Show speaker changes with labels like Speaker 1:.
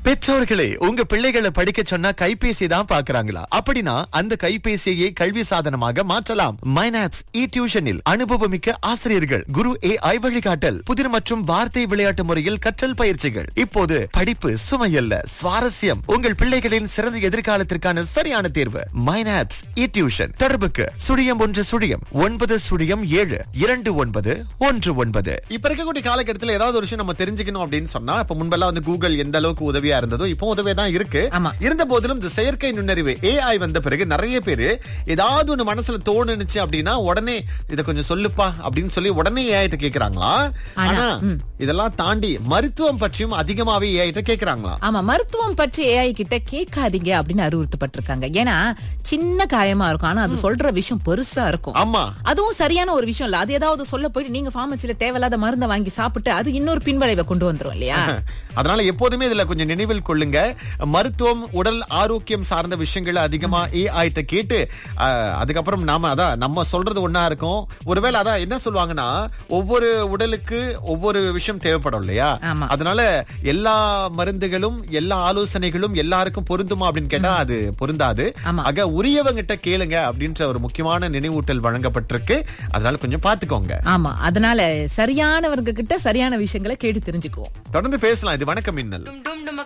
Speaker 1: பெற்றோர்களே உங்க பிள்ளைகளை படிக்க சொன்னா கைபேசி தான் பாக்குறாங்களா அப்படின்னா அந்த கைபேசியை கல்வி சாதனமாக மாற்றலாம் மைனாப்ஸ் இ டியூஷனில் அனுபவமிக்க ஆசிரியர்கள் குரு ஏ ஐ வழிகாட்டல் புதிர் மற்றும் வார்த்தை விளையாட்டு முறையில் கற்றல் பயிற்சிகள் இப்போது படிப்பு சுமையல்ல சுவாரஸ்யம் உங்கள் பிள்ளைகளின் சிறந்த எதிர்காலத்திற்கான சரியான தேர்வு மைனாப்ஸ் இ டியூஷன் தொடர்புக்கு சுழியம் ஒன்று சுழியம் ஒன்பது சுழியம் ஏழு இரண்டு ஒன்பது ஒன்று ஒன்பது
Speaker 2: இப்ப இருக்கக்கூடிய காலகட்டத்துல ஏதாவது ஒரு விஷயம் நம்ம தெரிஞ்சுக்கணும் அப்படின்னு சொன்னா இப்ப முன்பெல்லாம் வந்து கூகுள் எந்த அளவுக்கு உதவியா இருந்ததோ இப்போ உதவியா தான் இருக்கு
Speaker 3: ஆமா.
Speaker 2: இருந்த போதிலும் இந்த செயற்கை நுண்ணறிவு ஏஐ வந்த பிறகு நிறைய பேரு ஏதாவது ஒண்ணு மனசுல தோணுனுச்சு அப்படின்னா உடனே இத கொஞ்சம் சொல்லுப்பா அப்படின்னு சொல்லி உடனே ஏஐ கிட்ட கேக்குறாங்களா ஆனா இதெல்லாம் தாண்டி மருத்துவம் பற்றியும் அதிகமாவே ஏஐ கிட்ட கேக்குறாங்களா
Speaker 3: ஆமா மருத்துவம் பற்றி ஏஐ கிட்ட கேட்காதீங்க அப்படின்னு அறிவுறுத்தப்பட்டிருக்காங்க ஏன்னா சின்ன காயமா இருக்கும் ஆனா அது சொல்ற விஷயம் பெருசா இருக்கும்
Speaker 2: ஆமா
Speaker 3: அதுவும் சரியான ஒரு விஷயம் இல்ல அது ஏதாவது சொல்ல போயிட்டு நீங்க பார்மசில தேவையில்லாத மருந்தை வாங்கி சாப்பிட்டு அது இன்னொரு பின்விளைவை கொண்டு வந்துரும் இல்லையா
Speaker 2: அதனால எப்போதுமே இதுல கொஞ்சம் நினைவில் கொள்ளுங்க மருத்துவம் உடல் ஆரோக்கியம் சார்ந்த விஷயங்களை அதிகமா ஏஐ கிட்ட கேட்டு அஹ், அதுக்கப்புறம் நாம அதான் நம்ம சொல்றது ஒண்ணா இருக்கும் ஒருவேளை அதான் என்ன சொல்லுவாங்கன்னா ஒவ்வொரு உடலுக்கு ஒவ்வொரு விஷயம் தேவைப்படும் இல்லையா
Speaker 3: ஆமா.
Speaker 2: அதனால எல்லா மருந்துகளும் எல்லா ஆலோசனைகளும் எல்லாருக்கும் பொருந்துமா அப்படின்னு கேட்டா அது பொருந்தாது
Speaker 3: ஆமா.
Speaker 2: ஆக உரியவங்கிட்ட கேளுங்க அப்படின்ற ஒரு முக்கியமான நினைவூட்டல் வழங்கப்பட்டிருக்கு அதனால கொஞ்சம் பாத்துக்கோங்க
Speaker 3: ஆமா அதனால சரியானவங்க கிட்ட சரியான விஷயங்களை கேட்டு தெரிஞ்சுக்குவோம்
Speaker 2: தொடர்ந்து பேசலாம் இது வணக்கம் மின்னல்